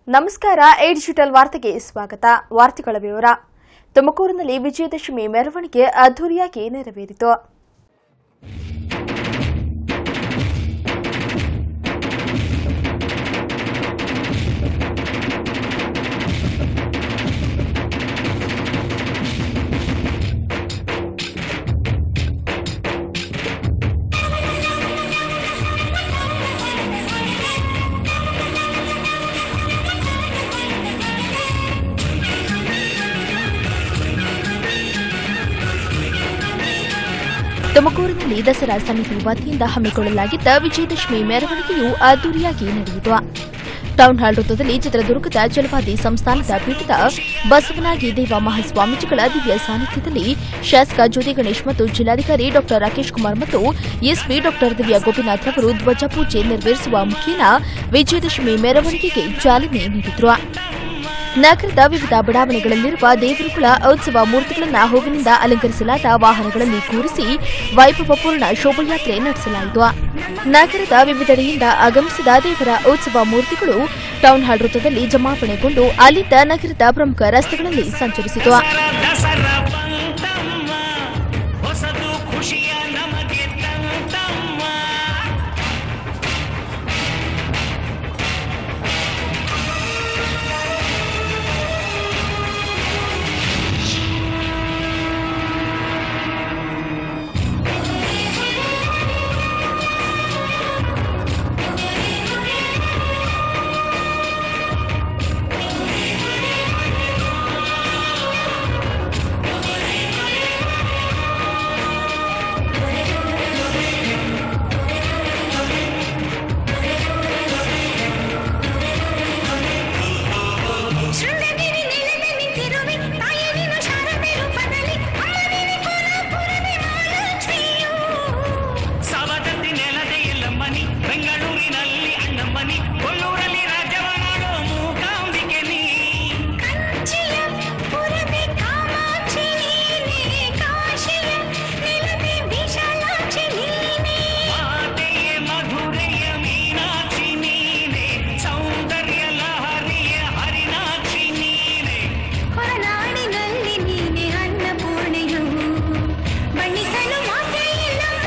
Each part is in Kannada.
ನಮಸ್ಕಾರ ಎ ಡಿಜಿಟಲ್ ವಾರ್ತೆಗೆ ಸ್ವಾಗತ ವಾರ್ತೆಗಳ ವಿವರ ತುಮಕೂರಿನಲ್ಲಿ ವಿಜಯದಶಮಿ ಮೆರವಣಿಗೆ ಅದ್ದೂರಿಯಾಗಿ ನೆರವೇರಿತು ತುಮಕೂರಿನಲ್ಲಿ ದಸರಾ ಸಮಿತಿ ವತಿಯಿಂದ ಹಮ್ಮಿಕೊಳ್ಳಲಾಗಿದ್ದ ವಿಜಯದಶಮಿ ಮೆರವಣಿಗೆಯು ಅದ್ದೂರಿಯಾಗಿ ನಡೆಯಿತು ಟೌನ್ ಹಾಲ್ ವೃತ್ತದಲ್ಲಿ ಚಿತ್ರದುರ್ಗದ ಜಲವಾದಿ ಸಂಸ್ಥಾನದ ಪೀಠದ ಬಸವನಾಗಿ ದೇವ ಮಹಾಸ್ವಾಮೀಜಿಗಳ ದಿವ್ಯ ಸಾನ್ನಿಧ್ಯದಲ್ಲಿ ಶಾಸಕ ಜ್ಯೋತಿ ಗಣೇಶ್ ಮತ್ತು ಜಿಲ್ಲಾಧಿಕಾರಿ ಡಾ ರಾಕೇಶ್ ಕುಮಾರ್ ಮತ್ತು ಎಸ್ಪಿ ಡಾ ದಿವ್ಯ ಗೋಪಿನಾಥ್ ರವರು ಧ್ವಜ ಪೂಜೆ ನೆರವೇರಿಸುವ ಮುಖೇನ ವಿಜಯದಶಮಿ ಮೆರವಣಿಗೆಗೆ ಚಾಲನೆ ನೀಡಿದರು ನಗರದ ವಿವಿಧ ಬಡಾವಣೆಗಳಲ್ಲಿರುವ ದೇವರುಗಳ ಉತ್ಸವ ಮೂರ್ತಿಗಳನ್ನು ಹೂವಿನಿಂದ ಅಲಂಕರಿಸಲಾದ ವಾಹನಗಳಲ್ಲಿ ಕೂರಿಸಿ ವೈಭವಪೂರ್ಣ ಶೋಭಾಯಾತ್ರೆ ನಡೆಸಲಾಯಿತು ನಗರದ ವಿವಿಧೆಡೆಯಿಂದ ಆಗಮಿಸಿದ ದೇವರ ಉತ್ಸವ ಮೂರ್ತಿಗಳು ಟೌನ್ ಹಾಲ್ ವೃತ್ತದಲ್ಲಿ ಜಮಾವಣೆಗೊಂಡು ಅಲ್ಲಿದ್ದ ನಗರದ ಪ್ರಮುಖ ರಸ್ತೆಗಳಲ್ಲಿ ಸಂಚರಿಸಿತು ದಸರಾ ಬಂತಮ್ಮ ಹೊಸದು ಖುಷಿಯ ನಮಗೆ ತಂತಮ್ಮ ಶೃಂಗಗಿರಿ ನೆಲದಲ್ಲಿ ನಿಂತಿರುವೆ ತಾಯಿ ನೀನು ಶಾರದೆ ರೂಪದಲ್ಲಿ ಅಮ್ಮ ನೀನೆ ಕೋಲಾಪುರದ ಮಹಾಲಕ್ಷ್ಮಿಯು ಸವದತ್ತಿ ನೆಲದ ಎಲ್ಲಮ್ಮನಿ ಬೆಂಗಳೂರಿನಲ್ಲಿ ಅಣ್ಣಮ್ಮನಿ ಕೊಲ್ಲೂರಲ್ಲಿ ರಾಜವನಾಡೋ ಮೂಕಾಂಬಿಕೆ ನೀ ಕಂಚಿಯ ಪುರದೆ ಕಾಮಾಕ್ಷಿ ನೀನೆ ಕಾಶಿಯ ನೆಲದೆ ವಿಶಾಲಾಕ್ಷಿ ನೀನೆ ಮಾತೆಯೇ ಮಧುರೆಯ ಮೀನಾಕ್ಷಿ ನೀನೆ ಸೌಂದರ್ಯ ಲಹರಿಯ ಹರಿನಾಕ್ಷಿ ನೀನೆ ಹೊರನಾಡಿನಲ್ಲಿ ನೀನೆ ಅನ್ನಪೂರ್ಣೆಯು ಬಣ್ಣಿಸಲು ಮಾತೆ ಇಲ್ಲಮ್ಮ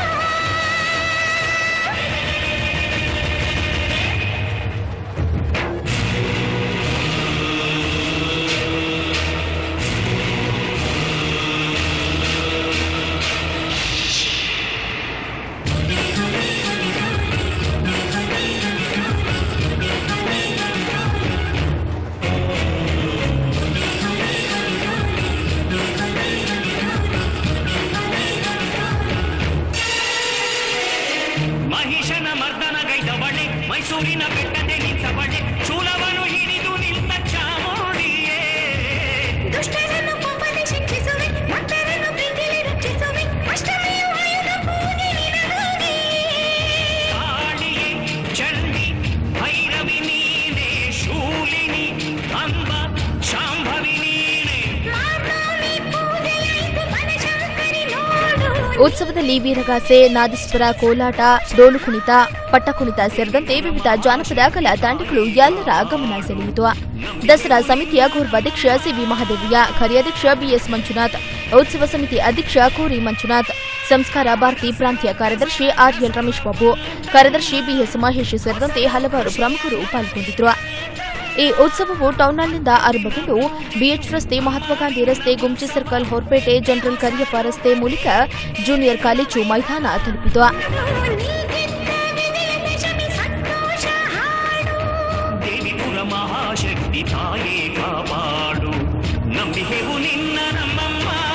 ಮಹಿಷನ ಮರ್ದನ ಗೈದವಳೆ ಮೈಸೂರಿನ ಬೆಟ್ಟದೆ ನಿಂತವಳೆ ಶೂಲವನ್ನು ಹಿಡಿದು ನಿಂತ ಚಾಮುಂಡಿಯೇ ದುಷ್ಟರನ್ನು ಕೋಪದೆ ಶಿಕ್ಷಿಸುವೆ ಭಕ್ತರನ್ನು ಪ್ರೀತಿಲಿ ರಕ್ಷಿಸುವೆ ಅಷ್ಟಮಿಯು ಆಯುಧ ಪೂಜೆ ನಿನಗಾಗಿ ಕಾಳಿಯೇ ಚಂಡಿ ಭೈರವಿ ನೀನೆ ಶೂಲಿನಿ ಅಂಬ ಶಾಂಭವಿ ನೀನೆ ಮಾರ್ನವಮಿ ಪೂಜೆಯಾಯಿತು ಬನಶಂಕರಿ ನೋಡು ಉತ್ಸವದಲ್ಲಿ ವೀರಗಾಸೆ ನಾದಸ್ವರ ಕೋಲಾಟ ಡೋಲು ಕುಣಿತ ಪಟ್ಟ ಕುಣಿತ ಸೇರಿದಂತೆ ವಿವಿಧ ಜಾನಪದ ಕಲಾ ತಂಡಗಳು ಎಲ್ಲರ ಗಮನ ಸೆಳೆಯಿತು ದಸರಾ ಸಮಿತಿಯ ಗೌರವಾಧ್ಯಕ್ಷ ಸಿವಿ ಮಹದೇವಯ್ಯ ಕಾರ್ಯಾಧ್ಯಕ್ಷ ಬಿಎಸ್ ಮಂಜುನಾಥ್ ಉತ್ಸವ ಸಮಿತಿ ಅಧ್ಯಕ್ಷ ಕೋರಿ ಮಂಜುನಾಥ್ ಸಂಸ್ಕಾರ ಭಾರತಿ ಪ್ರಾಂತೀಯ ಕಾರ್ಯದರ್ಶಿ ಆರ್ಎಲ್ ರಮೇಶ್ ಬಾಬು ಕಾರ್ಯದರ್ಶಿ ಬಿಎಸ್ ಮಹೇಶ್ ಸೇರಿದಂತೆ ಹಲವಾರು ಪ್ರಮುಖರು ಪಾಲ್ಗೊಂಡಿದ್ದರು ಈ ಉತ್ಸವವು ಟೌನ್ನಿಂದ ಆರಂಭಗೊಂಡು ಬಿಎಚ್ ರಸ್ತೆ ಮಹಾತ್ಮ ಗಾಂಧಿ ರಸ್ತೆ ಗುಂಜಿ ಸರ್ಕಲ್ ಹೊರಪೇಟೆ ಜನರಲ್ ಕರಿಯಪ್ಪ ರಸ್ತೆ ಮೂಲಕ ಜೂನಿಯರ್ ಕಾಲೇಜು ಮೈದಾನ ತಲುಪಿತು ನೀಗಿದ್ದ ವಿಜಯದಶಮಿ ಸಂತೋಷ ಹಾಡು ದೇವಿಪುರ ಮಹಾಶಕ್ತಿ ತಾಯೇ ಕಾಪಾಡು ನಂಬಿಕೆವು ನಿನ್ನ ನಮ್ಮಮ್ಮ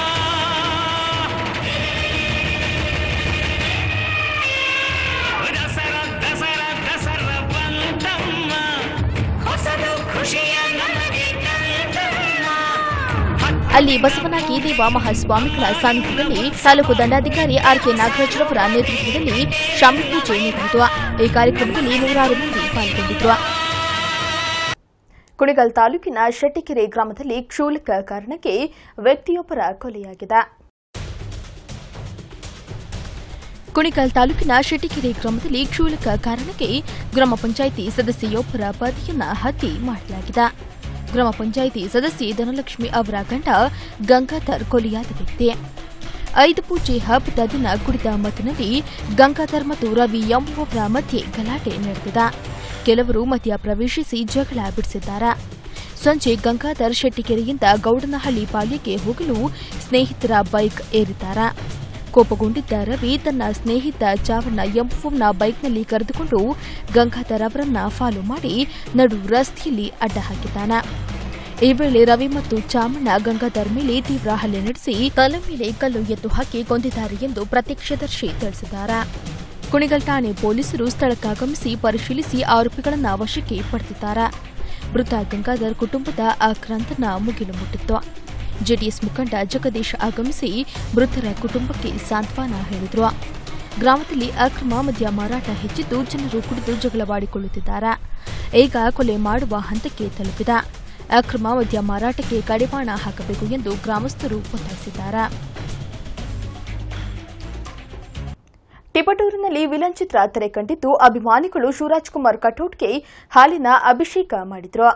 ದಸರಾ ದಸರಾ ದಸರಾ ಬಂತಮ್ಮ ಹೊಸದು ಖುಷಿಯ ನಮಗೆ ತಂತಮ್ಮ ಅಲ್ಲಿ ಬಸವನಾಗಿ ದೇವ ಮಹಾಸ್ವಾಮಿಗಳ ಸಾನ್ನಿಧ್ಯದಲ್ಲಿ ತಾಲೂಕು ದಂಡಾಧಿಕಾರಿ ಆರ್ ಕೆ ನಾಗರಾಜ್ರವರ ನೇತೃತ್ವದಲ್ಲಿ ಶಾಮಿ ಪೂಜೆ ನಡೆಯಿತು ಈ ಕಾರ್ಯಕ್ರಮದಲ್ಲಿ ನೂರಾರು ಮಂದಿ ಪಾಲ್ಗೊಂಡಿದ್ರು ಕುಣಿಗಲ್ ತಾಲೂಕಿನ ಶೆಟ್ಟಿಕೆರೆ ಗ್ರಾಮದಲ್ಲಿ ಕ್ಷೂಲಕ ಕಾರಣಕ್ಕೆ ವ್ಯಕ್ತಿಯೊಬ್ಬರ ಕೊಲೆಯಾಗಿದೆ ಕುಣಿಗಲ್ ತಾಲೂಕಿನ ಶೆಟ್ಟಿಕೆರೆ ಗ್ರಾಮದಲ್ಲಿ ಕ್ಷೂಲಕ ಕಾರಣಕ್ಕೆ ಗ್ರಾಮ ಪಂಚಾಯಿತಿ ಸದಸ್ಯೆಯೊಬ್ಬರ ಪತಿಯನ್ನ ಹತ್ಯೆ ಮಾಡಲಾಗಿದೆ ಗ್ರಾಮ ಪಂಚಾಯಿತಿ ಸದಸ್ಯೆ ಧನಲಕ್ಷ್ಮಿ ಅವರ ಗಂಡ ಗಂಗಾಧರ್ ಕೊಲೆಯಾದ ವ್ಯಕ್ತಿ ಐದು ಪೂಜೆ ಹಬ್ಬದ ದಿನ ಕುಡಿದ ಮತ್ತಿನಲ್ಲಿ ಗಂಗಾಧರ್ ಮತ್ತು ರವಿ ಎಂಬುವವರ ಮಧ್ಯೆ ಗಲಾಟೆ ನಡೆದಿದೆ ಕೆಲವರು ಮಧ್ಯ ಪ್ರವೇಶಿಸಿ ಜಗಳ ಬಿಡಿಸಿದ್ದಾರೆ ಸಂಜೆ ಗಂಗಾಧರ್ ಶೆಟ್ಟಿಕೆರೆಯಿಂದ ಗೌಡನಹಳ್ಳಿ ಪಾಳ್ಯಕ್ಕೆ ಹೋಗಲು ಸ್ನೇಹಿತರ ಬೈಕ್ ಏರಿದ್ದಾರೆ ಕೋಪಗೊಂಡಿದ್ದ ರವಿ ತನ್ನ ಸ್ನೇಹಿತ ಚಾವಣ್ಣ ಎಂಬುವವನ ಬೈಕ್ನಲ್ಲಿ ಕರೆದುಕೊಂಡು ಗಂಗಾಧರ್ ಅವರನ್ನ ಫಾಲೋ ಮಾಡಿ ನಡು ರಸ್ತೆಯಲ್ಲಿ ಅಡ್ಡ ಹಾಕಿದ್ದಾನೆ ಈ ವೇಳೆ ರವಿ ಮತ್ತು ಚಾಮಣ್ಣ ಗಂಗಾಧರ್ ಮೇಲೆ ತೀವ್ರ ಹಲ್ಲೆ ನಡೆಸಿ ತಲೆ ಮೇಲೆ ಕಲ್ಲು ಎತ್ತು ಹಾಕಿ ಕೊಂದಿದ್ದಾರೆ ಎಂದು ಪ್ರತ್ಯಕ್ಷದರ್ಶಿ ತಿಳಿಸಿದ್ದಾರೆ ಕುಣಿಗಲ್ ಠಾಣೆ ಪೊಲೀಸರು ಸ್ಥಳಕ್ಕಾಗಮಿಸಿ ಪರಿಶೀಲಿಸಿ ಆರೋಪಿಗಳನ್ನು ವಶಕ್ಕೆ ಪಡೆದಿದ್ದಾರೆ ಮೃತ ಗಂಗಾಧರ್ ಕುಟುಂಬದ ಆಕ್ರಾಂತನ ಮುಗಿಲು ಮುಟ್ಟಿತ್ತು ಜೆಡಿಎಸ್ ಮುಖಂಡ ಜಗದೀಶ್ ಆಗಮಿಸಿ ಮೃತರ ಕುಟುಂಬಕ್ಕೆ ಸಾಂತ್ವನ ಹೇಳಿದರು ಗ್ರಾಮದಲ್ಲಿ ಅಕ್ರಮ ಮದ್ಯ ಮಾರಾಟ ಹೆಚ್ಚಿದ್ದು ಜನರು ಕುಡಿದು ಜಗಳವಾಡಿಕೊಳ್ಳುತ್ತಿದ್ದಾರೆ ಈಗ ಕೊಲೆ ಮಾಡುವ ಹಂತಕ್ಕೆ ತಲುಪಿದೆ ಅಕ್ರಮ ಮದ್ಯ ಮಾರಾಟಕ್ಕೆ ಕಡಿವಾಣ ಹಾಕಬೇಕು ಎಂದು ಗ್ರಾಮಸ್ಥರು ಒತ್ತಾಯಿಸಿದ್ದಾರೆ ಟಿಪಟೂರಿನಲ್ಲಿ ವಿಲನ್ ಚಿತ್ರ ತೆರೆ ಕಂಡಿದ್ದು ಅಭಿಮಾನಿಗಳು ಶಿವರಾಜ್ ಕುಮಾರ್ ಕಟೌಟ್ಗೆ ಹಾಲಿನ ಅಭಿಷೇಕ ಮಾಡಿದ್ರು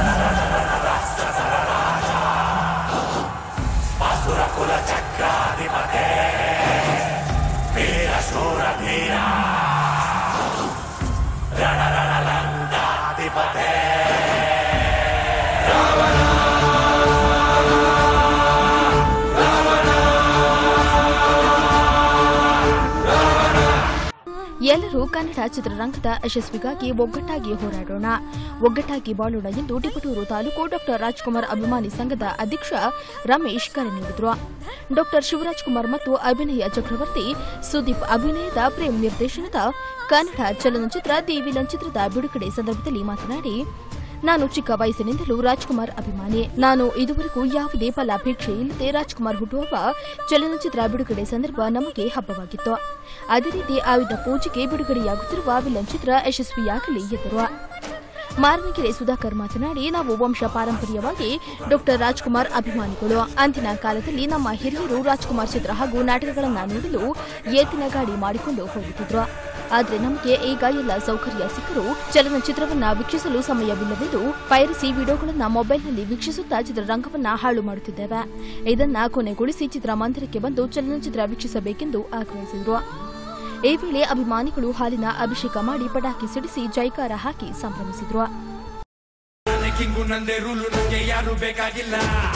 ಎಲ್ಲರೂ ಕನ್ನಡ ಚಿತ್ರರಂಗದ ಯಶಸ್ವಿಗಾಗಿ ಒಗ್ಗಟ್ಟಾಗಿ ಹೋರಾಡೋಣ ಒಗ್ಗಟ್ಟಾಗಿ ಬಾಳೋಣ ಎಂದು ಟಿಪಟೂರು ತಾಲೂಕು ಡಾಕ್ಟರ್ ರಾಜ್ಕುಮಾರ್ ಅಭಿಮಾನಿ ಸಂಘದ ಅಧ್ಯಕ್ಷ ರಮೇಶ್ ಕರೆ ನೀಡಿದರು ಡಾಕ್ಟರ್ ಶಿವರಾಜ್ ಕುಮಾರ್ ಮತ್ತು ಅಭಿನಯ ಚಕ್ರವರ್ತಿ ಸುದೀಪ್ ಅಭಿನಯದ ಪ್ರೇಮ್ ನಿರ್ದೇಶನದ ಕನ್ನಡ ಚಲನಚಿತ್ರ ದಿ ವಿಲನ್ ಚಿತ್ರದ ಬಿಡುಗಡೆ ಸಂದರ್ಭದಲ್ಲಿ ಮಾತನಾಡಿ ನಾನು ಚಿಕ್ಕ ವಯಸ್ಸಿನಿಂದಲೂ ರಾಜ್ಕುಮಾರ್ ಅಭಿಮಾನಿ ನಾನು ಇದುವರೆಗೂ ಯಾವುದೇ ಫಲಾಪೇಕ್ಷೆ ಇಲ್ಲದೆ ರಾಜ್ಕುಮಾರ್ ಹುಟ್ಟುಹಬ್ಬ ಚಲನಚಿತ್ರ ಬಿಡುಗಡೆ ಸಂದರ್ಭ ನಮಗೆ ಹಬ್ಬವಾಗಿತ್ತು ಅದೇ ರೀತಿ ಆಯುಧ ಪೂಜೆಗೆ ಬಿಡುಗಡೆಯಾಗುತ್ತಿರುವ ವಿಲನ್ ಚಿತ್ರ ಯಶಸ್ವಿಯಾಗಲಿ ಎಂದರು ಮಾರನಗೆರೆ ಸುಧಾಕರ್ ಮಾತನಾಡಿ ನಾವು ವಂಶ ಪಾರಂಪರ್ಯವಾಗಿ ಡಾಕ್ಟರ್ ರಾಜ್ಕುಮಾರ್ ಅಭಿಮಾನಿಗಳು ಅಂದಿನ ಕಾಲದಲ್ಲಿ ನಮ್ಮ ಹಿರಿಯರು ರಾಜ್ಕುಮಾರ್ ಚಿತ್ರ ಹಾಗೂ ನಾಟಕಗಳನ್ನು ನೋಡಲು ಏತಿನ ಗಾಡಿ ಮಾಡಿಕೊಂಡು ಹೋಗುತ್ತಿದ್ರು ಆದರೆ ನಮಗೆ ಈಗ ಎಲ್ಲ ಸೌಕರ್ಯ ಸಿಕ್ಕರೂ ಚಲನಚಿತ್ರವನ್ನ ವೀಕ್ಷಿಸಲು ಸಮಯವಿಲ್ಲವೆಂದು ಪೈರಸಿ ವಿಡಿಯೋಗಳನ್ನ ಮೊಬೈಲ್ನಲ್ಲಿ ವೀಕ್ಷಿಸುತ್ತಾ ಚಿತ್ರರಂಗವನ್ನ ಹಾಳು ಮಾಡುತ್ತಿದ್ದೇವೆ ಇದನ್ನ ಕೊನೆಗೊಳಿಸಿ ಚಿತ್ರಮಂದಿರಕ್ಕೆ ಬಂದು ಚಲನಚಿತ್ರ ವೀಕ್ಷಿಸಬೇಕೆಂದು ಆಗ್ರಹಿಸಿದರು ಈ ವೇಳೆ ಅಭಿಮಾನಿಗಳು ಹಾಲಿನ ಅಭಿಷೇಕ ಮಾಡಿ ಪಟಾಕಿ ಸಿಡಿಸಿ ಜೈಕಾರ ಹಾಕಿ ಸಂಭ್ರಮಿಸಿದ್ರು ನಾನೇ ಕಿಂಗು ನಂದೇ ರೂಲು ನಂಗೆ ಯಾರು ಬೇಕಾಗಿಲ್ಲ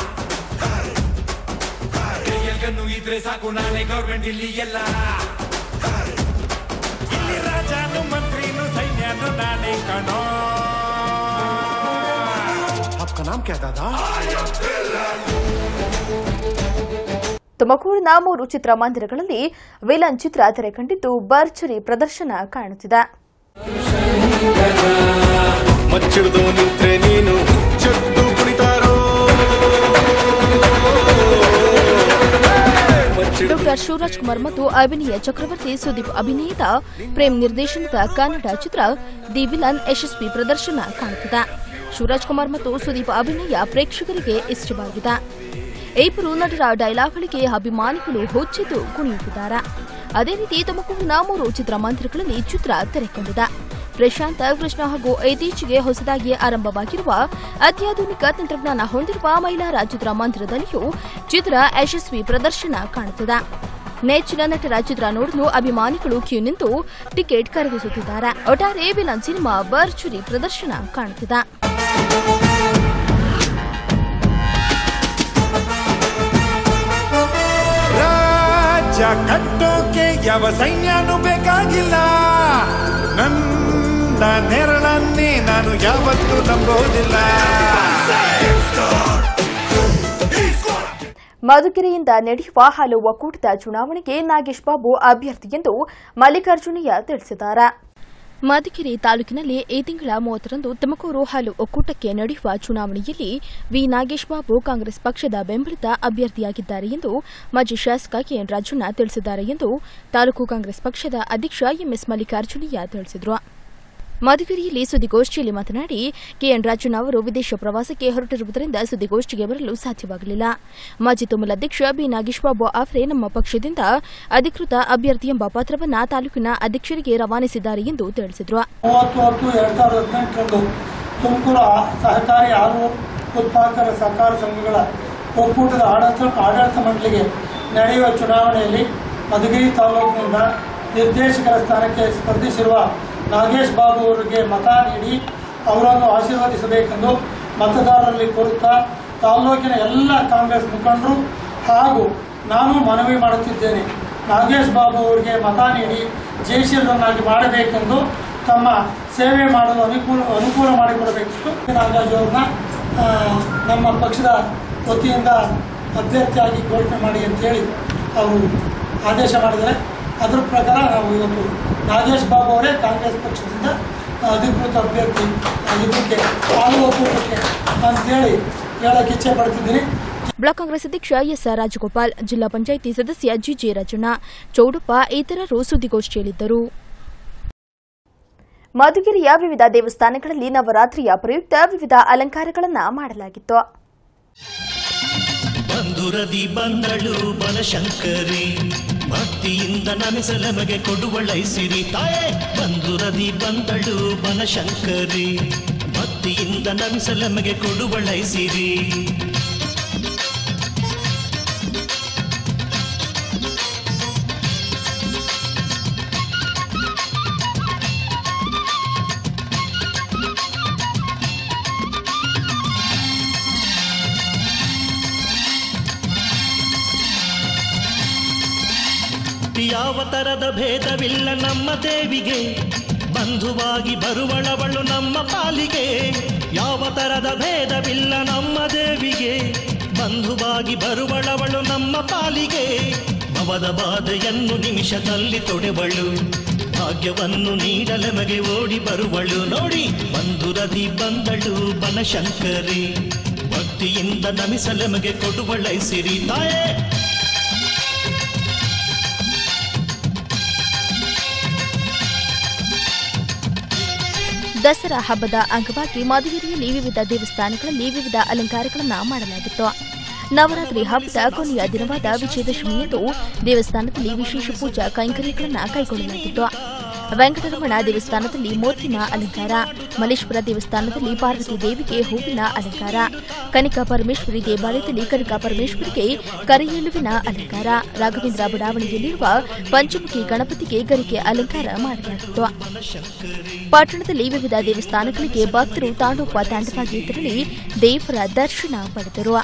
ಕೈಯಲ್ ಗನ್ನು ಇದ್ರೆ ಸಾಕು ನಾನೇ ಗೌರ್ಮೆಂಟ್ ಇಲ್ಲಿ ಎಲ್ಲ ಇಲ್ಲಿ ರಾಜಾನು ಮಂತ್ರಿನು ಸೈನ್ಯನು ನಾನೇ ಕಣೋ आपका नाम क्या दादा ತುಮಕೂರಿನ ಮೂರು ಚಿತ್ರಮಂದಿರಗಳಲ್ಲಿ ವಿಲನ್ ಚಿತ್ರ ತೆರೆ ಕಂಡಿದ್ದು ಭರ್ಜರಿ ಪ್ರದರ್ಶನ ಕಾಣುತ್ತಿದೆ ಮಚ್ಚಿಡ್ದು ನಿಂತ್ರೆ ನೀನು ಚೆದ್ದು ಕುಣಿತಾರೋ ಡಾಕ್ಟರ್ ಶಿವರಾಜ್ ಕುಮಾರ್ ಮತ್ತು ಅಭಿನಯ ಚಕ್ರವರ್ತಿ ಸುದೀಪ್ ಅಭಿನಯದ ಪ್ರೇಮ್ ನಿರ್ದೇಶನದ ಕನ್ನಡ ಚಿತ್ರ ದಿ ವಿಲನ್ ಯಶಸ್ವಿ ಪ್ರದರ್ಶನ ಕಾಣುತ್ತಿದೆ ಶಿವರಾಜ್ ಕುಮಾರ್ ಮತ್ತು ಸುದೀಪ್ ಅಭಿನಯ ಪ್ರೇಕ್ಷಕರಿಗೆ ಇಷ್ಟವಾಗಿದೆ ಇಬ್ಬರು ನಟರ ಡೈಲಾಗ್ಗಳಿಗೆ ಅಭಿಮಾನಿಗಳು ಹೊಚ್ಚಿದ್ದು ಕುಣಿಯುತ್ತಿದ್ದಾರೆ ಅದೇ ರೀತಿ ತುಮಕೂರಿನ ಮೂರು ಚಿತ್ರಮಂದಿರಗಳಲ್ಲಿ ಚಿತ್ರ ತೆರೆಕೊಂಡಿದೆ ಪ್ರಶಾಂತ ಕೃಷ್ಣ ಹಾಗೂ ಇತ್ತೀಚೆಗೆ ಹೊಸದಾಗಿ ಆರಂಭವಾಗಿರುವ ಅತ್ಯಾಧುನಿಕ ತಂತ್ರಜ್ಞಾನ ಹೊಂದಿರುವ ಮಹಿಳಾ ಚಿತ್ರಮಂದಿರದಲ್ಲಿಯೂ ಚಿತ್ರ ಯಶಸ್ವಿ ಪ್ರದರ್ಶನ ಕಾಣುತ್ತಿದೆ ನೆಚ್ಚಿನ ನಟರ ಚಿತ್ರ ನೋಡಲು ಅಭಿಮಾನಿಗಳು ಕ್ಯೂ ನಿಂತು ಟಿಕೆಟ್ ಖರೀದಿಸುತ್ತಿದ್ದಾರೆ ಒಟ್ಟಾರೆ ವಿಲನ್ ಸಿನಿಮಾ ಭರ್ಜರಿ ಪ್ರದರ್ಶನ ಕಾಣುತ್ತಿದೆ ರಾಜ್ಯ ಕಟ್ಟೋಕೆ ಯಾವ ಸೈನ್ಯನೂ ಬೇಕಾಗಿಲ್ಲ ನನ್ನ ನೆರಳನ್ನೇ ನಾನು ಯಾವತ್ತೂ ನಂಬೋದಿಲ್ಲ ಮಧುಗಿರಿಯಿಂದ ನಡೆಯುವ ಹಲವು ಒಕ್ಕೂಟದ ಚುನಾವಣೆಗೆ ನಾಗೇಶ್ ಬಾಬು ಅಭ್ಯರ್ಥಿ ಎಂದು ಮಲ್ಲಿಕಾರ್ಜುನಯ್ಯ ತಿಳಿಸಿದ್ದಾರೆ ಮಧುಗಿರಿ ತಾಲೂಕಿನಲ್ಲಿ ಈ ತಿಂಗಳ ಮೂವತ್ತರಂದು ತುಮಕೂರು ಹಾಲು ಒಕ್ಕೂಟಕ್ಕೆ ನಡೆಯುವ ಚುನಾವಣೆಯಲ್ಲಿ ವಿ ನಾಗೇಶ್ ಬಾಬು ಕಾಂಗ್ರೆಸ್ ಪಕ್ಷದ ಬೆಂಬಲಿತ ಅಭ್ಯರ್ಥಿಯಾಗಿದ್ದಾರೆ ಎಂದು ಮಾಜಿ ಶಾಸಕ ಕೆಎನ್ ರಾಜಣ್ಣ ತಿಳಿಸಿದ್ದಾರೆ ಎಂದು ತಾಲೂಕು ಕಾಂಗ್ರೆಸ್ ಪಕ್ಷದ ಅಧ್ಯಕ್ಷ ಎಂಎಸ್ ಮಲ್ಲಿಕಾರ್ಜುನಯ್ಯ ತಿಳಿಸಿದರು ಮಧುಗಿರಿಯಲ್ಲಿ ಸುದ್ದಿಗೋಷ್ಠಿಯಲ್ಲಿ ಮಾತನಾಡಿ ಕೆಎನ್ ರಾಜಣ್ಣ ಅವರು ವಿದೇಶ ಪ್ರವಾಸಕ್ಕೆ ಹೊರಟಿರುವುದರಿಂದ ಸುದ್ದಿಗೋಷ್ಠಿಗೆ ಬರಲು ಸಾಧ್ಯವಾಗಲಿಲ್ಲ ಮಾಜಿ ತುಮಲ ಅಧ್ಯಕ್ಷ ಬಿ ನಾಗೇಶ್ಬಾಬು ಅವರೇ ನಮ್ಮ ಪಕ್ಷದಿಂದ ಅಧಿಕೃತ ಅಭ್ಯರ್ಥಿ ಎಂಬ ಪತ್ರವನ್ನು ತಾಲೂಕಿನ ಅಧ್ಯಕ್ಷರಿಗೆ ರವಾನಿಸಿದ್ದಾರೆ ಎಂದು ತಿಳಿಸಿದರು ಮೂವತ್ತು ಹತ್ತು ಎರಡು ಸಾವಿರದ ಹದಿನೆಂಟರಂದು ತುಮಕೂರು ಆ- ಸಹಕಾರಿ ಹಾಲು ಉತ್ಪಾದಕರ ಸಹಕಾರ ಸಂಘಗಳ ಒಕ್ಕೂಟದ ಆಡಳಿತ ಆಡಳಿತ ಮಂಡಳಿಗೆ ನಡೆಯುವ ಚುನಾವಣೆಯಲ್ಲಿ ಮಧುಗಿರಿ ತಾಲೂಕಿನಿಂದ ನಿರ್ದೇಶಕರ ಸ್ಥಾನಕ್ಕೆ ಸ್ಪರ್ಧಿಸಿರುವ ನಾಗೇಶ್ ಬಾಬು ಅವರಿಗೆ ಮತ ನೀಡಿ ಅವರನ್ನು ಆಶೀರ್ವದಿಸಬೇಕೆಂದು ಮತದಾರರಲ್ಲಿ ಕೋರುತ್ತಾ ತಾಲೂಕಿನ ಎಲ್ಲ ಕಾಂಗ್ರೆಸ್ ಮುಖಂಡರು ಹಾಗೂ ನಾನು ಮನವಿ ಮಾಡುತ್ತಿದ್ದೇನೆ ನಾಗೇಶ್ ಬಾಬು ಅವರಿಗೆ ಮತ ನೀಡಿ ಜಯಶೀಲರನ್ನಾಗಿ ಮಾಡಬೇಕೆಂದು ತಮ್ಮ ಸೇವೆ ಮಾಡಲು ಅನುಕೂಲ ಅನುಕೂಲ ಮಾಡಿಕೊಡಬೇಕಿತ್ತು ನಾಗರಾಜ್ ಅವ್ರನ್ನ ಆ, ನಮ್ಮ ಪಕ್ಷದ ವತಿಯಿಂದ ಅಭ್ಯರ್ಥಿಯಾಗಿ ಘೋಷಣೆ ಮಾಡಿ ಅಂತೇಳಿ ಅವರು ಆದೇಶ ಮಾಡಿದ್ದಾರೆ ಅದರ ಪ್ರಕಾರ ನಾವು ಇವತ್ತು ನಾಗೇಶ್ ಬಾಬು ಅವರೇ ಕಾಂಗ್ರೆಸ್ ಪಕ್ಷದಿಂದ ಅಧಿಕೃತ ಅಭ್ಯರ್ಥಿ ಇದಕ್ಕೆ ಹಾಲು ಒಕ್ಕೂಟಕ್ಕೆ ಅಂತೇಳಿ ಹೇಳಕ್ಕೆ ಇಚ್ಛೆ ಪಡ್ತಿದ್ದೀನಿ ಬ್ಲಾಕ್ ಕಾಂಗ್ರೆಸ್ ಅಧ್ಯಕ್ಷ ಎಸ್ ಆರ್ ರಾಜಗೋಪಾಲ್ ಜಿಲ್ಲಾ ಪಂಚಾಯಿತಿ ಸದಸ್ಯ ಜಿಜೆ ರಾಜಣ್ಣ ಚೌಡಪ್ಪ ಇತರರು ಸುದ್ದಿಗೋಷ್ಠಿಯಲ್ಲಿದ್ದರು ಮಧುಗಿರಿಯ ವಿವಿಧ ದೇವಸ್ಥಾನಗಳಲ್ಲಿ ನವರಾತ್ರಿಯ ಪ್ರಯುಕ್ತ ವಿವಿಧ ಅಲಂಕಾರಗಳನ್ನು ಮಾಡಲಾಗಿತ್ತು ಬಂಧುರದಿ ಬಂದಳು ಬನಶಂಕರಿ ಭಕ್ತಿಯಿಂದ ನಮಿಸಲಮಗೆ ಕೊಡುವಳೈಸಿರಿ ತಾಯೇ ಬಂಧುರದಿ ಬಂದಳು ಬನಶಂಕರಿ ಭಕ್ತಿಯಿಂದ ನಮಿಸಲಮಗೆ ಕೊಡುವಳೈಸಿರಿ ಯಾವ ತರದ ಭೇದವಿಲ್ಲ ನಮ್ಮ ದೇವಿಗೆ ಬಂಧುವಾಗಿ ಬರುವಳವಳು ನಮ್ಮ ಪಾಲಿಗೆ ಯಾವ ತರದ ಭೇದವಿಲ್ಲ ನಮ್ಮ ದೇವಿಗೆ ಬಂಧುವಾಗಿ ಬರುವಳವಳು ನಮ್ಮ ಪಾಲಿಗೆ ಭವದ ಬಾಧೆಯನ್ನು ನಿಮಿಷದಲ್ಲಿ ತೊಡೆವಳು ಭಾಗ್ಯವನ್ನು ನೀಡಲಮಗೆ ಓಡಿ ಬರುವಳು ನೋಡಿ ಬಂಧುರದಿ ಬಂದಳು ಬನಶಂಕರಿ ಭಕ್ತಿಯಿಂದ ನಮಿಸಲಮಗೆ ಕೊಡುವಳೈಸಿರಿ ತಾಯೇ ದಸರಾ ಹಬ್ಬದ ಅಂಗವಾಗಿ ಮಧುಗಿರಿಯಲ್ಲಿ ವಿವಿಧ ದೇವಸ್ಥಾನಗಳಲ್ಲಿ ವಿವಿಧ ಅಲಂಕಾರಗಳನ್ನು ಮಾಡಲಾಗಿತ್ತು ನವರಾತ್ರಿ ಹಬ್ಬದ ಕೊನೆಯ ದಿನವಾದ ವಿಜಯದಶಮಿಯಂದು ದೇವಸ್ಥಾನದಲ್ಲಿ ವಿಶೇಷ ಪೂಜಾ ಕೈಂಕರ್ಯಗಳನ್ನು ಕೈಗೊಳ್ಳಲಾಗಿತ್ತು ವೆಂಕಟರಮಣ ದೇವಸ್ಥಾನದಲ್ಲಿ ಮೂರ್ತಿನ ಅಲಂಕಾರ ಮಲ್ಲೇಶ್ವರ ದೇವಸ್ಥಾನದಲ್ಲಿ ಪಾರ್ವತಿ ದೇವಿಗೆ ಹೂವಿನ ಅಲಂಕಾರ ಕನಿಕಾ ಪರಮೇಶ್ವರಿ ದೇವಾಲಯದಲ್ಲಿ ಕನಿಕಾ ಪರಮೇಶ್ವರಿಗೆ ಕರೆಯೆಲುವಿನ ಅಲಂಕಾರ ರಾಘವೇಂದ್ರ ಬಡಾವಣೆಯಲ್ಲಿರುವ ಪಂಚಮುಖಿ ಗಣಪತಿಗೆ ಗರಿಕೆ ಅಲಂಕಾರ ಮಾಡಲಾಗಿತ್ತು ಪಟ್ಟಣದಲ್ಲಿ ವಿವಿಧ ದೇವಸ್ಥಾನಗಳಿಗೆ ಭಕ್ತರು ತಾಂಡೋಪ ತಾಂಡವಾಗಿ ತೆರಳಿ ದೇವರ ದರ್ಶನ ಪಡೆದರು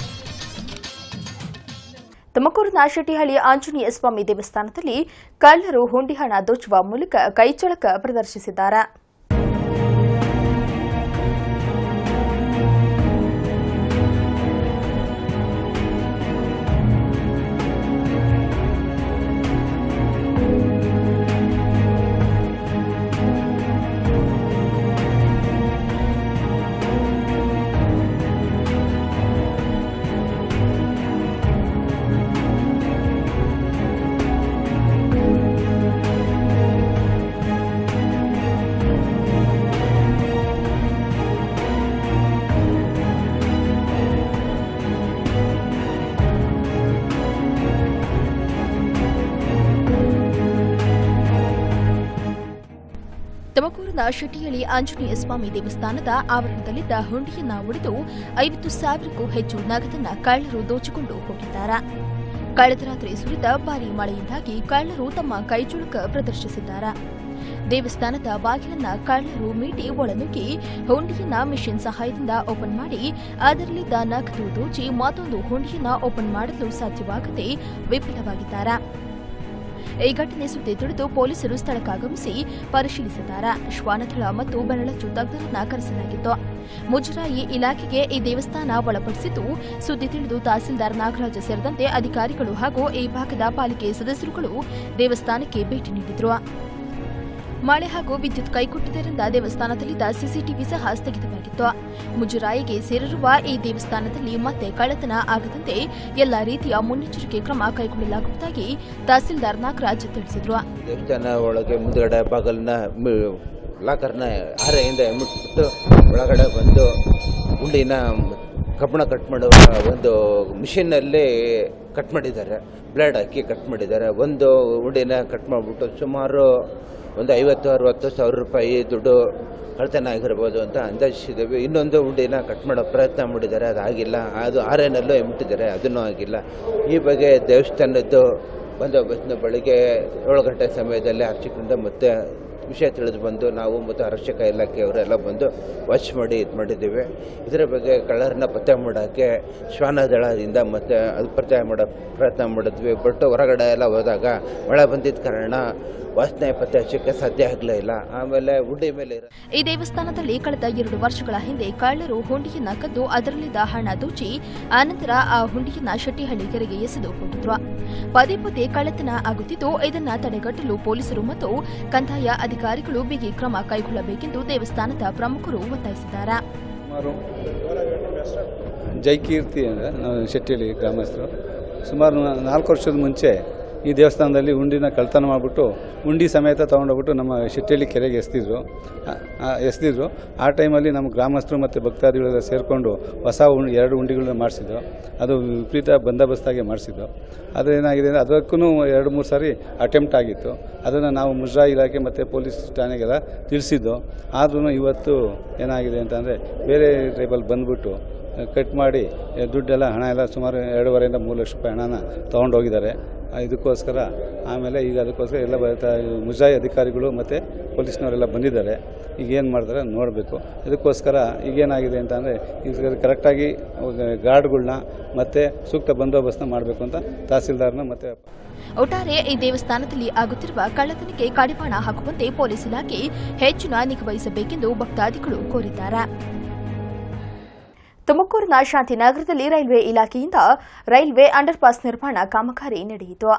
ತುಮಕೂರಿನ ಶೆಟ್ಟಿಹಳ್ಳಿ ಆಂಜನೇಯ ಸ್ವಾಮಿ ದೇವಸ್ಥಾನದಲ್ಲಿ ಕಳ್ಳರು ಹುಂಡಿ ಹಣ ದೋಚುವ ಮೂಲಕ ಕೈಚಳಕ ಪ್ರದರ್ಶಿಸಿದ್ದಾರೆ ತುಮಕೂರಿನ ಶೆಟ್ಟಿಹಳ್ಳಿ ಆಂಜನೇಯ ಸ್ವಾಮಿ ದೇವಸ್ಥಾನದ ಆವರಣದಲ್ಲಿದ್ದ ಹುಂಡಿಯನ್ನ ಒಡೆದು ಐವತ್ತು ಸಾವಿರಕ್ಕೂ ಹೆಚ್ಚು ನಗದನ್ನ ಕಳ್ಳರು ದೋಚಿಕೊಂಡು ಹೋಗಿದ್ದಾರೆ ಕಳೆದ ರಾತ್ರಿ ಸುರಿದ ಭಾರೀ ಮಳೆಯಿಂದಾಗಿ ಕಳ್ಳರು ತಮ್ಮ ಕೈಚುಳುಕ ಪ್ರದರ್ಶಿಸಿದ್ದಾರೆ ದೇವಸ್ಥಾನದ ಬಾಗಿಲನ್ನ ಕಳ್ಳರು ಮೀಟಿ ಒಳನುಗ್ಗಿ ಹುಂಡಿಯನ್ನ ಮಿಷಿನ್ ಸಹಾಯದಿಂದ ಓಪನ್ ಮಾಡಿ ಅದರಲ್ಲಿದ್ದ ನಗದು ದೋಚಿ ಮತ್ತೊಂದು ಹುಂಡಿಯನ್ನ ಓಪನ್ ಮಾಡಲು ಸಾಧ್ಯವಾಗದೆ ವಿಫಲವಾಗಿದ್ದಾರೆ ಈ ಘಟನೆ ಸುದ್ದಿ ತಿಳಿದು ಪೊಲೀಸರು ಸ್ಥಳಕ್ಕಾಗಮಿಸಿ ಪರಿಶೀಲಿಸಿದ್ದಾರೆ ಶ್ವಾನದಳ ಮತ್ತು ಬೆರಳಚ್ಚು ತಜ್ಞರನ್ನ ಕರೆಸಲಾಗಿತ್ತು ಮುಜರಾಯಿ ಇಲಾಖೆಗೆ ಈ ದೇವಸ್ಥಾನ ಒಳಪಡಿಸಿದ್ದು ಸುದ್ದಿ ತಿಳಿದು ತಹಸೀಲ್ದಾರ್ ನಾಗರಾಜ ಸೇರಿದಂತೆ ಅಧಿಕಾರಿಗಳು ಹಾಗೂ ಈ ಭಾಗದ ಪಾಲಿಕೆ ಸದಸ್ಯರುಗಳು ದೇವಸ್ಥಾನಕ್ಕೆ ಭೇಟಿ ನೀಡಿದ್ರು ಮಳೆ ಹಾಗೂ ವಿದ್ಯುತ್ ಕೈಕೊಟ್ಟಿದ್ದರಿಂದ ದೇವಸ್ಥಾನದಲ್ಲಿದ್ದ ಸಿಸಿಟಿವಿ ಸಹ ಸ್ಥಗಿತವಾಗಿತ್ತು ಮುಜರಾಯಿಗೆ ಸೇರಿರುವ ಈ ದೇವಸ್ಥಾನದಲ್ಲಿ ಮತ್ತೆ ಕಳ್ಳತನ ಆಗದಂತೆ ಎಲ್ಲ ರೀತಿಯ ಮುನ್ನೆಚ್ಚರಿಕೆ ಕ್ರಮ ಕೈಗೊಳ್ಳಲಾಗುವುದಾಗಿ ತಹಸೀಲ್ದಾರ್ ನಾಗರಾಜ್ ತಿಳಿಸಿದ್ರು ದೇವಸ್ಥಾನ ಒಳಗೆ ಮುಂದ್ಗಡೆ ಬಾಗಲನ್ನ ಲಾಕರ್ನ ಆರೆಯಿಂದ ಎಮ್ಮಿಟ್ಬಿಟ್ಟು ಒಳಗಡೆ ಬಂದು ಉಂಡಿನ ಕಬ್ಬಣ ಕಟ್ ಮಾಡುವ ಒಂದು ಮಿಷಿನಲ್ಲಿ ಕಟ್ ಮಾಡಿದ್ದಾರೆ ಬ್ಲೇಡ್ ಹಾಕಿ ಕಟ್ ಮಾಡಿದ್ದಾರೆ ಒಂದು ಉಂಡಿನ ಕಟ್ ಮಾಡಿಬಿಟ್ಟು ಸುಮಾರು ಒಂದು ಐವತ್ತು ಅರವತ್ತು ಸಾವಿರ ರೂಪಾಯಿ ದುಡ್ಡು ಕಳ್ತನ ಆಗಿರ್ಬೋದು ಅಂತ ಅಂದಾಜಿಸಿದ್ದೇವೆ ಇನ್ನೊಂದು ಉಂಡಿನ ಕಟ್ ಮಾಡೋ ಪ್ರಯತ್ನ ಮಾಡಿದ್ದಾರೆ ಅದಾಗಿಲ್ಲ ಅದು ಆರೇನಲ್ಲೂ ಎಮ್ಮಿಟ್ಟಿದ್ದಾರೆ ಅದನ್ನೂ ಆಗಿಲ್ಲ ಈ ಬಗ್ಗೆ ದೇವಸ್ಥಾನದ್ದು ಬಂದೋಬಸ್ತ್ನ ಬೆಳಿಗ್ಗೆ ಏಳು ಗಂಟೆ ಸಮಯದಲ್ಲಿ ಅರ್ಚಕರಿಂದ ಮತ್ತೆ ವಿಷಯ ತಿಳಿದು ಬಂದು ನಾವು ಮತ್ತು ಆರಕ್ಷಕ ಇಲಾಖೆಯವರೆಲ್ಲ ಬಂದು ವಾಚ್ ಮಾಡಿ ಇದು ಮಾಡಿದ್ದೀವಿ ಇದರ ಬಗ್ಗೆ ಕಳ್ಳರನ್ನ ಪತ್ತೆ ಮಾಡೋಕ್ಕೆ ಶ್ವಾನ ದಳದಿಂದ ಮತ್ತು ಅದು ಪತ್ತೆ ಮಾಡೋ ಪ್ರಯತ್ನ ಮಾಡಿದ್ವಿ ಬಟ್ ಹೊರಗಡೆ ಎಲ್ಲ ಹೋದಾಗ ಮಳೆ ಬಂದಿದ್ದ ಕಾರಣ ವಾಸನೆ ಪತ್ತೆ ಹಚ್ಚೋಕ್ಕೆ ಸಾಧ್ಯ ಆಗಲೇ ಇಲ್ಲ ಆಮೇಲೆ ಉಡ್ಡಿ ಮೇಲೆ ಇರೋ ಈ ದೇವಸ್ಥಾನದಲ್ಲಿ ಕಳೆದ ಎರಡು ವರ್ಷಗಳ ಹಿಂದೆ ಕಳ್ಳರು ಹುಂಡಿಯನ್ನ ಕದ್ದು ಅದರಲ್ಲಿದ್ದ ಹಣ ದೋಚಿ ಆನಂತರ ಆ ಹುಂಡಿಯನ್ನ ಶೆಟ್ಟಿಹಳ್ಳಿ ಕೆರೆಗೆ ಎಸೆದು ಹೋಗಿದ್ರು ಪದೇ ಪದೇ ಕಳ್ಳತನ ಆಗುತ್ತಿದ್ದು ಇದನ್ನ ತಡೆಗಟ್ಟಲು ಪೊಲೀಸರು ಮತ್ತು ಕಂದಾಯ ಅಧಿಕಾರಿಗಳು ಬಿಗಿ ಕ್ರಮ ಕೈಗೊಳ್ಳಬೇಕೆಂದು ದೇವಸ್ಥಾನದ ಪ್ರಮುಖರು ಒತ್ತಾಯಿಸಿದ್ದಾರೆ ಸುಮಾರು ಜೈಕೀರ್ತಿ ಅಂದರೆ ನಾವು ಶೆಟ್ಟಿಯಲ್ಲಿ ಗ್ರಾಮಸ್ಥರು ಸುಮಾರು ನಾ- ನಾಲ್ಕು ವರ್ಷದ ಮುಂಚೆ ಈ ದೇವಸ್ಥಾನದಲ್ಲಿ ಉಂಡಿನ ಕಳ್ತನ ಮಾಡಿಬಿಟ್ಟು ಉಂಡಿ ಸಮೇತ ತೊಗೊಂಡೋಗ್ಬಿಟ್ಟು ನಮ್ಮ ಶೆಟ್ಟಿಯಲ್ಲಿ ಕೆರೆಗೆ ಎಸ್ದಿದ್ರು ಆ- ಆ ಎಸ್ದಿದ್ರು ಆ ಟೈಮಲ್ಲಿ ನಮ್ಮ ಗ್ರಾಮಸ್ಥರು ಮತ್ತು ಭಕ್ತಾದಿಗಳೆಲ್ಲ ಸೇರಿಕೊಂಡು ಹೊಸ ಉಂಡಿ ಎರಡು ಉಂಡಿಗಳನ್ನ ಮಾಡಿಸಿದ್ರು ಅದು ವಿಪರೀತ ಬಂದೋಬಸ್ತಾಗಿ ಮಾಡಿಸಿದ್ದು ಅದು ಏನಾಗಿದೆ ಅಂದರೆ ಅದಕ್ಕೂ ಎರಡು ಮೂರು ಸಾರಿ ಅಟೆಂಪ್ಟ್ ಆಗಿತ್ತು ಅದನ್ನು ನಾವು ಮುಜರಾ ಇಲಾಖೆ ಮತ್ತು ಪೊಲೀಸ್ ಠಾಣೆಗೆಲ್ಲ ತಿಳಿಸಿದ್ದು ಆದ್ರೂ ಇವತ್ತು ಏನಾಗಿದೆ ಅಂತಂದರೆ ಬೇರೆ ಟ್ರೈಬಲ್ ಬಂದ್ಬಿಟ್ಟು ಕಟ್ ಮಾಡಿ ಎ, ದುಡ್ಡೆಲ್ಲ ಹಣ ಎಲ್ಲ ಸುಮಾರು ಎರಡೂವರೆಯಿಂದ ಮೂರು ಲಕ್ಷ ರೂಪಾಯಿ ಹಣನ ತೊಗೊಂಡೋಗಿದ್ದಾರೆ ಆ, ಇದಕ್ಕೋಸ್ಕರ ಆಮೇಲೆ ಈಗ ಅದಕ್ಕೋಸ್ಕರ ಎಲ್ಲ ಬರ್ತಾ ಮುಜಾಯಿ ಅಧಿಕಾರಿಗಳು ಮತ್ತು ಪೊಲೀಸ್ನವರೆಲ್ಲ ಬಂದಿದ್ದಾರೆ ಈಗ ಏನು ಮಾಡ್ತಾರೆ ನೋಡಬೇಕು ಇದಕ್ಕೋಸ್ಕರ ಈಗೇನಾಗಿದೆ ಅಂತಂದರೆ ಈಗ ಕರೆಕ್ಟಾಗಿ ಗಾರ್ಡ್ಗಳ್ನ ಮತ್ತು ಸೂಕ್ತ ಬಂದೋಬಸ್ತ್ನ ಮಾಡಬೇಕು ಅಂತ ತಹಸೀಲ್ದಾರ್ನ ಮತ್ತು ಒಟ್ಟಾರೆ ಈ ದೇವಸ್ಥಾನದಲ್ಲಿ ಆಗುತ್ತಿರುವ ಕಳ್ಳತನಕ್ಕೆ ಕಡಿವಾಣ ಹಾಕುವಂತೆ ಪೊಲೀಸ್ ಇಲಾಖೆ ಹೆಚ್ಚಿನ ನಿಗಾವಹಿಸಬೇಕೆಂದು ಭಕ್ತಾದಿಗಳು ಕೋರಿದ್ದಾರೆ ತುಮಕೂರಿನ ಶಾಂತಿನಗರದಲ್ಲಿ ರೈಲ್ವೆ ಇಲಾಖೆಯಿಂದ ರೈಲ್ವೆ ಅಂಡರ್ ಪಾಸ್ ನಿರ್ಮಾಣ ಕಾಮಗಾರಿ ನಡೆಯಿತು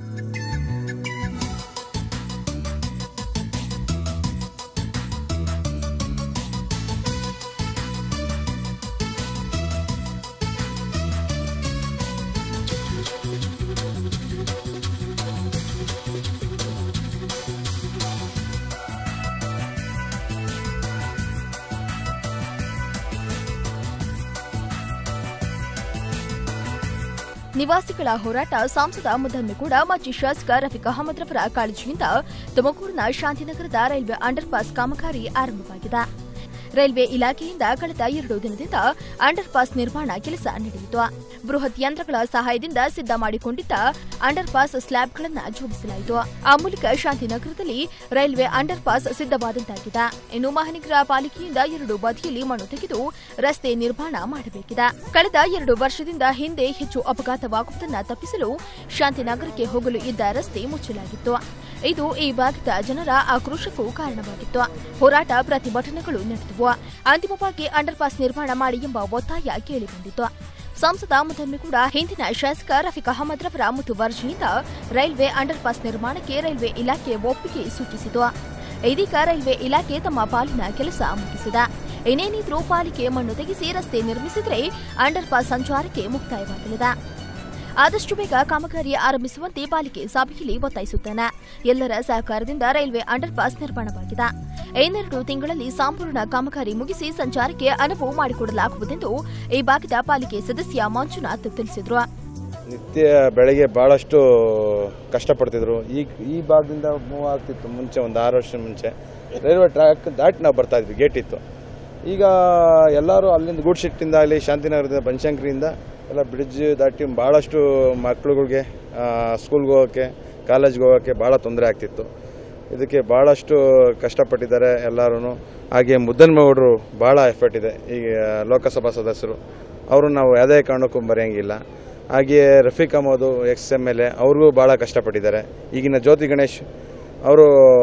ನಿವಾಸಿಗಳ ಹೋರಾಟ ಸಂಸದ ಮುದ್ದನ್ಮೇಗೌಡ ಮಾಜಿ ಶಾಸಕ ರಫೀಕ್ ಅಹಮದ್ ರವರ ಕಾಳಜಿಯಿಂದ ತುಮಕೂರಿನ ಶಾಂತಿನಗರದ ರೈಲ್ವೆ ಅಂಡರ್ ಪಾಸ್ ಕಾಮಗಾರಿ ಆರಂಭವಾಗಿದೆ ರೈಲ್ವೆ ಇಲಾಖೆಯಿಂದ ಕಳೆದ ಎರಡು ದಿನದಿಂದ ಅಂಡರ್ ಪಾಸ್ ನಿರ್ಮಾಣ ಕೆಲಸ ನಡೆಯಿತು ಬೃಹತ್ ಯಂತ್ರಗಳ ಸಹಾಯದಿಂದ ಸಿದ್ಧ ಮಾಡಿಕೊಂಡಿದ್ದ ಅಂಡರ್ ಪಾಸ್ ಸ್ಲ್ಯಾಬ್ಗಳನ್ನು ಜೋಡಿಸಲಾಯಿತು ಆ ಮೂಲಕ ಶಾಂತಿನಗರದಲ್ಲಿ ರೈಲ್ವೆ ಅಂಡರ್ ಪಾಸ್ ಸಿದ್ಧವಾದಂತಾಗಿದೆ ಇನ್ನು ಮಹಾನಗರ ಪಾಲಿಕೆಯಿಂದ ಎರಡು ಬದಿಯಲ್ಲಿ ಮಣ್ಣು ತೆಗೆದು ರಸ್ತೆ ನಿರ್ಮಾಣ ಮಾಡಬೇಕಿದೆ ಕಳೆದ ಎರಡು ವರ್ಷದಿಂದ ಹಿಂದೆ ಹೆಚ್ಚು ಅಪಘಾತವಾಗುವುದನ್ನು ತಪ್ಪಿಸಲು ಶಾಂತಿನಗರಕ್ಕೆ ಹೋಗಲು ಇದ್ದ ರಸ್ತೆ ಮುಚ್ಚಲಾಗಿತ್ತು ಇದು ಈ ಭಾಗದ ಜನರ ಆಕ್ರೋಶಕ್ಕೂ ಕಾರಣವಾಗಿತ್ತು ಹೋರಾಟ ಪ್ರತಿಭಟನೆಗಳು ನಡೆದವು ಅಂತಿಮವಾಗಿ ಅಂಡರ್ ಪಾಸ್ ನಿರ್ಮಾಣ ಮಾಡಿ ಎಂಬ ಒತ್ತಾಯ ಕೇಳಿಬಂದಿತ್ತು ಸಂಸದ ಮುದ್ದನ್ಮೇಗೌಡ ಹಿಂದಿನ ಶಾಸಕ ರಫೀಕ್ ಅಹಮದ್ ರವರ ಮುತುವರ್ಜಿಯಿಂದ ರೈಲ್ವೆ ಅಂಡರ್ ಪಾಸ್ ನಿರ್ಮಾಣಕ್ಕೆ ರೈಲ್ವೆ ಇಲಾಖೆ ಒಪ್ಪಿಗೆ ಸೂಚಿಸಿತು ಇದೀಗ ರೈಲ್ವೆ ಇಲಾಖೆ ತಮ್ಮ ಪಾಲಿನ ಕೆಲಸ ಮುಗಿಸಿದೆ ಇನ್ನೇನಿದ್ರೂ ಪಾಲಿಕೆ ಮಣ್ಣು ತೆಗೆಸಿ ರಸ್ತೆ ನಿರ್ಮಿಸಿದರೆ ಅಂಡರ್ ಪಾಸ್ ಸಂಚಾರಕ್ಕೆ ಮುಕ್ತಾಯವಾಗಲಿದೆ ಆದಷ್ಟು ಬೇಗ ಕಾಮಗಾರಿ ಆರಂಭಿಸುವಂತೆ ಪಾಲಿಕೆ ಸಭೆಯಲ್ಲಿ ಒತ್ತಾಯಿಸುತ್ತೇನೆ ಎಲ್ಲರ ಸಹಕಾರದಿಂದ ರೈಲ್ವೆ ಅಂಡರ್ ಪಾಸ್ ನಿರ್ಮಾಣವಾಗಿದೆ ಇನ್ನೆರಡು ತಿಂಗಳಲ್ಲಿ ಸಂಪೂರ್ಣ ಕಾಮಗಾರಿ ಮುಗಿಸಿ ಸಂಚಾರಕ್ಕೆ ಅನುವು ಮಾಡಿಕೊಡಲಾಗುವುದೆಂದು ಈ ಭಾಗದ ಪಾಲಿಕೆ ಸದಸ್ಯ ಮಂಜುನಾಥ್ ತಿಳಿಸಿದರು ನಿತ್ಯ ಬೆಳಗ್ಗೆ ಭಾಳಷ್ಟು ಕಷ್ಟಪಡ್ತಿದ್ರು ಈಗ ಈ ಭಾಗದಿಂದ ಮೂವ್ ಆಗ್ತಿತ್ತು ಮುಂಚೆ ಒಂದು ಆರು ವರ್ಷ ಮುಂಚೆ ರೈಲ್ವೆ ಟ್ರ್ಯಾಕ್ ದಾಟಿ ನಾವು ಬರ್ತಾ ಇದ್ವಿ ಗೇಟ್ ಇತ್ತು ಈಗ ಎಲ್ಲರೂ ಅಲ್ಲಿಂದ ಗೂಡ್ಶೆಟ್ಟಿಂದ ಆಗಲಿ ಶಾಂತಿನಗರದಿಂದ ಬನಶಂಕರಿಯಿಂದ ಎಲ್ಲ ಬ್ರಿಡ್ಜ್ ದಾಟಿ ಭಾಳಷ್ಟು ಮಕ್ಳುಗಳಿಗೆ ಸ್ಕೂಲ್ಗೆ ಹೋಗೋಕ್ಕೆ ಕಾಲೇಜ್ಗೆ ಹೋಗೋಕ್ಕೆ ಭಾಳ ತೊಂದರೆ ಆಗ್ತಿತ್ತು ಇದಕ್ಕೆ ಭಾಳಷ್ಟು ಕಷ್ಟಪಟ್ಟಿದ್ದಾರೆ ಎಲ್ಲರೂ ಹಾಗೆ ಮುದ್ದನ್ಮೇಗೌಡರು ಭಾಳ ಎಫರ್ಟ್ ಇದೆ ಈಗ ಲೋಕಸಭಾ ಸದಸ್ಯರು ಅವರು ನಾವು ಯಾವುದೇ ಕಾರಣಕ್ಕೂ ಬರೆಯಂಗಿಲ್ಲ ಹಾಗೆಯೇ Rafiq Ahmed ex M L A ಅವ್ರಿಗೂ ಭಾಳ ಕಷ್ಟಪಟ್ಟಿದ್ದಾರೆ ಈಗಿನ ಜ್ಯೋತಿ ಗಣೇಶ್ ಅವರು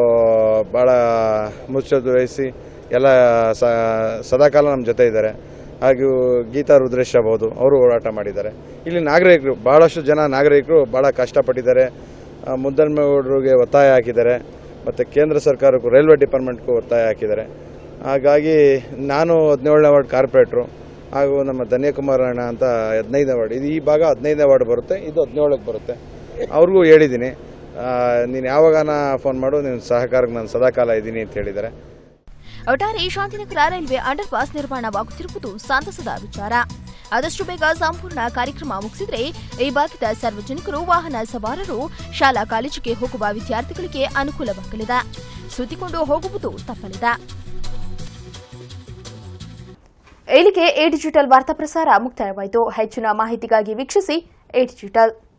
ಭಾಳ ಮುಚ್ಚೋದು ವಹಿಸಿ ಎಲ್ಲ ಸ ಸದಾಕಾಲ ನಮ್ಮ ಜೊತೆ ಇದ್ದಾರೆ ಹಾಗೂ ಗೀತಾ ರುದ್ರೇಶ್ ಆಗ್ಬೋದು ಅವರು ಹೋರಾಟ ಮಾಡಿದ್ದಾರೆ ಇಲ್ಲಿ ನಾಗರಿಕರು ಭಾಳಷ್ಟು ಜನ ನಾಗರಿಕರು ಭಾಳ ಕಷ್ಟಪಟ್ಟಿದ್ದಾರೆ ಆ, ಮುದ್ದನ್ಮೇಗೌಡರಿಗೆ ಒತ್ತಾಯ ಹಾಕಿದ್ದಾರೆ ಮತ್ತು ಕೇಂದ್ರ ಸರ್ಕಾರಕ್ಕೂ ರೈಲ್ವೆ ಡಿಪಾರ್ಟ್ಮೆಂಟ್ಗೂ ಒತ್ತಾಯ ಹಾಕಿದ್ದಾರೆ ಹಾಗಾಗಿ ನಾನು ಹದಿನೇಳನೇ ವಾರ್ಡ್ ಕಾರ್ಪೊರೇಟ್ರು ಹಾಗೂ ನಮ್ಮ ಧನ್ಯಕುಮಾರ್ ಅಣ್ಣ ಅಂತ ಹದಿನೈದನೇ ವಾರ್ಡ್ ಇದು ಈ ಭಾಗ ಹದಿನೈದನೇ ವಾರ್ಡ್ ಬರುತ್ತೆ ಇದು ಹದಿನೇಳಕ್ಕೆ ಬರುತ್ತೆ ಅವ್ರಿಗೂ ಹೇಳಿದ್ದೀನಿ ನೀನು ಯಾವಾಗಾನ ಫೋನ್ ಮಾಡು ನೀನು ಸಹಕಾರಕ್ಕೆ ನಾನು ಸದಾಕಾಲ ಇದ್ದೀನಿ ಅಂತ ಹೇಳಿದ್ದಾರೆ ಒಟ್ಟಾರೆ ಶಾಂತಿನಗರ ರೈಲ್ವೆ ಅಂಡರ್ ಪಾಸ್ ನಿರ್ಮಾಣವಾಗುತ್ತಿರುವುದು ಸಂತಸದ ವಿಚಾರ ಆದಷ್ಟು ಬೇಗ ಸಂಪೂರ್ಣ ಕಾರ್ಯಕ್ರಮ ಮುಗಿಸಿದ್ರೆ ಈ ಭಾಗದ ಸಾರ್ವಜನಿಕರು ವಾಹನ ಸವಾರರು ಶಾಲಾ ಕಾಲೇಜಿಗೆ ಹೋಗುವ ವಿದ್ಯಾರ್ಥಿಗಳಿಗೆ ಅನುಕೂಲವಾಗಲಿದೆ ಸುತ್ತಿಕೊಂಡು ಹೋಗುವುದು ತಪ್ಪಲಿದೆ ಇಲ್ಲಿಗೆ ಎ ಡಿಜಿಟಲ್ ವಾರ್ತಾ ಪ್ರಸಾರ ಮುಕ್ತಾಯವಾಯಿತು ಹೆಚ್ಚಿನ ಮಾಹಿತಿಗಾಗಿ ವೀಕ್ಷಿಸಿ ಎ ಡಿಜಿಟಲ್